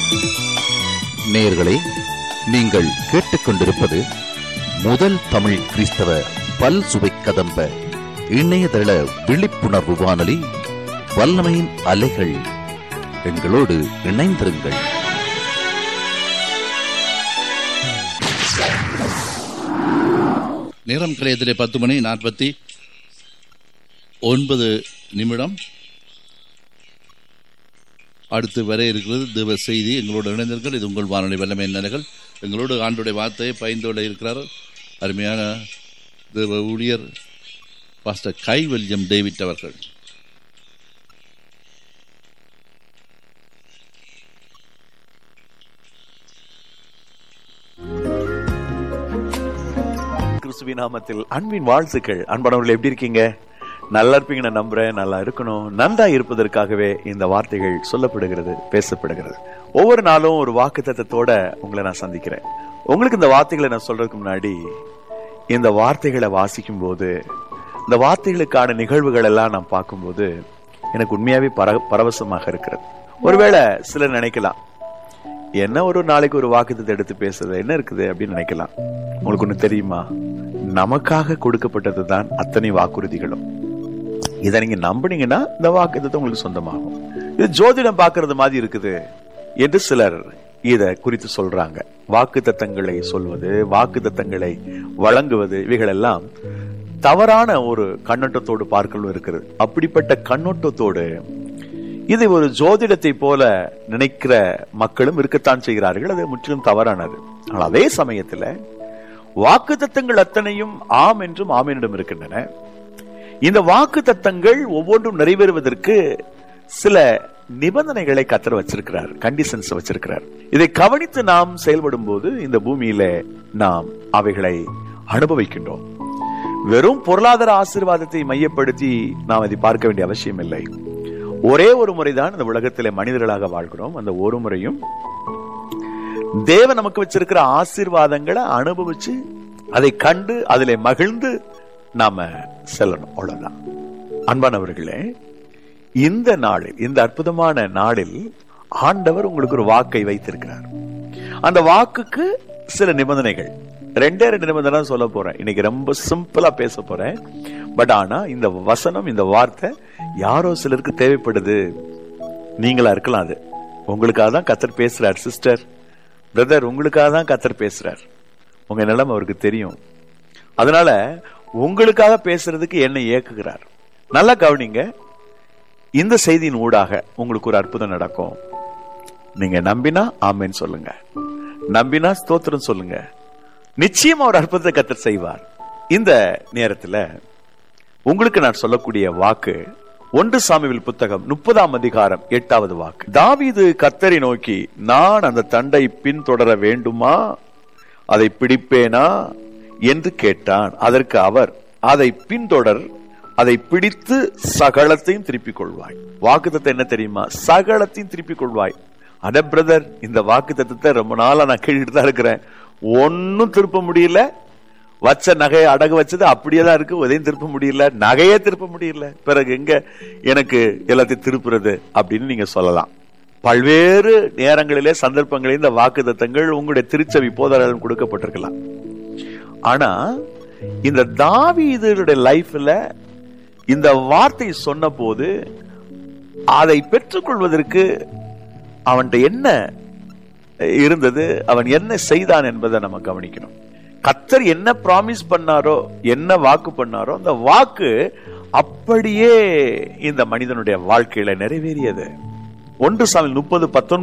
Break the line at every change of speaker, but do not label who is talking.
நேயர்களே நீங்கள் கேட்டுக்கொண்டிருப்பது முதல் தமிழ் கிறிஸ்தவ பல் சுவை கதம்ப இணையதள விழிப்புணர்வு வானொலி வல்லமையின் அலைகள் எங்களோடு இணைந்திருங்கள்
நேரம் கலையத்திலே பத்து மணி நாற்பத்தி ஒன்பது நிமிடம் அடுத்து வர இருக்கிறது தேவ செய்தி எங்களோடு இணைந்தீர்கள் இது உங்கள் வானொலி வல்லமை நிலைகள் எங்களோடு ஆண்டுடைய வார்த்தையை பயந்தோட இருக்கிறார் அருமையான தேவ ஊழியர் பாஸ்டர் கை வில்லியம் டேவிட் அவர்கள்
கிறிஸ்துவின் நாமத்தில் அன்பின் வாழ்த்துக்கள் அன்பானவர்கள் எப்படி இருக்கீங்க நல்லா இருப்பீங்க நான் நம்புறேன் நல்லா இருக்கணும் நன்றா இருப்பதற்காகவே இந்த வார்த்தைகள் சொல்லப்படுகிறது பேசப்படுகிறது ஒவ்வொரு நாளும் ஒரு வாக்கு தத்தத்தோட உங்களை நான் சந்திக்கிறேன் உங்களுக்கு இந்த வார்த்தைகளை நான் சொல்றதுக்கு முன்னாடி இந்த வார்த்தைகளை வாசிக்கும் போது இந்த வார்த்தைகளுக்கான நிகழ்வுகள் எல்லாம் நான் பார்க்கும்போது எனக்கு உண்மையாவே பர பரவசமாக இருக்கிறது ஒருவேளை சிலர் நினைக்கலாம் என்ன ஒரு நாளைக்கு ஒரு வாக்குத்தத்தை எடுத்து பேசுறது என்ன இருக்குது அப்படின்னு நினைக்கலாம் உங்களுக்கு ஒண்ணு தெரியுமா நமக்காக கொடுக்கப்பட்டது தான் அத்தனை வாக்குறுதிகளும் இதை நீங்க நம்புனீங்கன்னா இந்த வாக்குத்தத்தை உங்களுக்கு சொந்தமாகும் இது ஜோதிடம் பார்க்கறது மாதிரி இருக்குது என்று சிலர் இத குறித்து சொல்றாங்க வாக்கு தத்தங்களை சொல்வது வாக்கு தத்தங்களை வழங்குவது இவைகளெல்லாம் தவறான ஒரு கண்ணோட்டத்தோடு பார்க்கலும் இருக்கிறது அப்படிப்பட்ட கண்ணோட்டத்தோடு இது ஒரு ஜோதிடத்தை போல நினைக்கிற மக்களும் இருக்கத்தான் செய்கிறார்கள் அது முற்றிலும் தவறானது ஆனால் அதே சமயத்துல வாக்கு தத்தங்கள் அத்தனையும் ஆம் என்றும் ஆமீனிடம் இருக்கின்றன இந்த வாக்கு தத்தங்கள் ஒவ்வொன்றும் நிறைவேறுவதற்கு சில நிபந்தனைகளை கத்தர் வச்சிருக்கிறார் கண்டிஷன்ஸ் வச்சிருக்கிறார் இதை கவனித்து நாம் செயல்படும் போது இந்த பூமியில நாம் அவைகளை அனுபவிக்கின்றோம் வெறும் பொருளாதார ஆசீர்வாதத்தை மையப்படுத்தி நாம் அதை பார்க்க வேண்டிய அவசியம் இல்லை ஒரே ஒரு முறைதான் இந்த உலகத்திலே மனிதர்களாக வாழ்கிறோம் அந்த ஒரு முறையும் தேவன் நமக்கு வச்சிருக்கிற ஆசீர்வாதங்களை அனுபவிச்சு அதை கண்டு அதிலே மகிழ்ந்து நாம செல்லணும் அவ்வளவுதான் அன்பானவர்களே இந்த நாளில் இந்த அற்புதமான நாளில் ஆண்டவர் உங்களுக்கு ஒரு வாக்கை வைத்திருக்கிறார் அந்த வாக்குக்கு சில நிபந்தனைகள் ரெண்டே ரெண்டு நிபந்தனை சொல்ல போறேன் இன்னைக்கு ரொம்ப சிம்பிளா பேச போறேன் பட் ஆனா இந்த வசனம் இந்த வார்த்தை யாரோ சிலருக்கு தேவைப்படுது நீங்களா இருக்கலாம் அது உங்களுக்காக தான் கத்தர் பேசுறார் சிஸ்டர் பிரதர் உங்களுக்காக தான் கத்தர் பேசுறார் உங்க நிலைமை அவருக்கு தெரியும் அதனால உங்களுக்காக பேசுறதுக்கு என்னை இயக்குகிறார் நல்லா கவனிங்க இந்த செய்தியின் ஊடாக உங்களுக்கு ஒரு அற்புதம் நடக்கும் நீங்க நம்பினா ஆமேன்னு சொல்லுங்க நம்பினா ஸ்தோத்திரம் சொல்லுங்க நிச்சயமா ஒரு அற்புதத்தை கத்தர் செய்வார் இந்த நேரத்துல உங்களுக்கு நான் சொல்லக்கூடிய வாக்கு ஒன்று சாமிவில் புத்தகம் முப்பதாம் அதிகாரம் எட்டாவது வாக்கு தாவீது கத்தரை நோக்கி நான் அந்த தண்டை பின்தொடர வேண்டுமா அதை பிடிப்பேனா என்று கேட்டான் அதற்கு அவர் அதை பின்தொடர் அதை பிடித்து சகலத்தையும் திருப்பிக் கொள்வாய் வாக்கு தத்துவம் என்ன தெரியுமா சகலத்தையும் திருப்பிக் கொள்வாய் அட பிரதர் இந்த வாக்கு தத்துவத்தை ரொம்ப நாளா நான் கேட்டுட்டு தான் இருக்கிறேன் ஒன்னும் திருப்ப முடியல வச்ச நகையை அடகு வச்சது அப்படியே தான் இருக்கு உதயம் திருப்ப முடியல நகையே திருப்ப முடியல பிறகு எங்க எனக்கு எல்லாத்தையும் திருப்புறது அப்படின்னு நீங்க சொல்லலாம் பல்வேறு நேரங்களிலே சந்தர்ப்பங்களில் இந்த வாக்கு தத்தங்கள் உங்களுடைய திருச்சபை போதாரம் கொடுக்கப்பட்டிருக்கலாம் ஆனா இந்த தாவீதுடைய லைஃப்ல இந்த வார்த்தை சொன்ன போது அதை பெற்றுக்கொள்வதற்கு அவன்கிட்ட என்ன இருந்தது அவன் என்ன செய்தான் என்பதை நம்ம கவனிக்கணும் கத்தர் என்ன ப்ராமிஸ் பண்ணாரோ என்ன வாக்கு பண்ணாரோ அந்த வாக்கு அப்படியே இந்த மனிதனுடைய வாழ்க்கையில நிறைவேறியது ஒன்று சாமி முப்பது பத்தொன்பது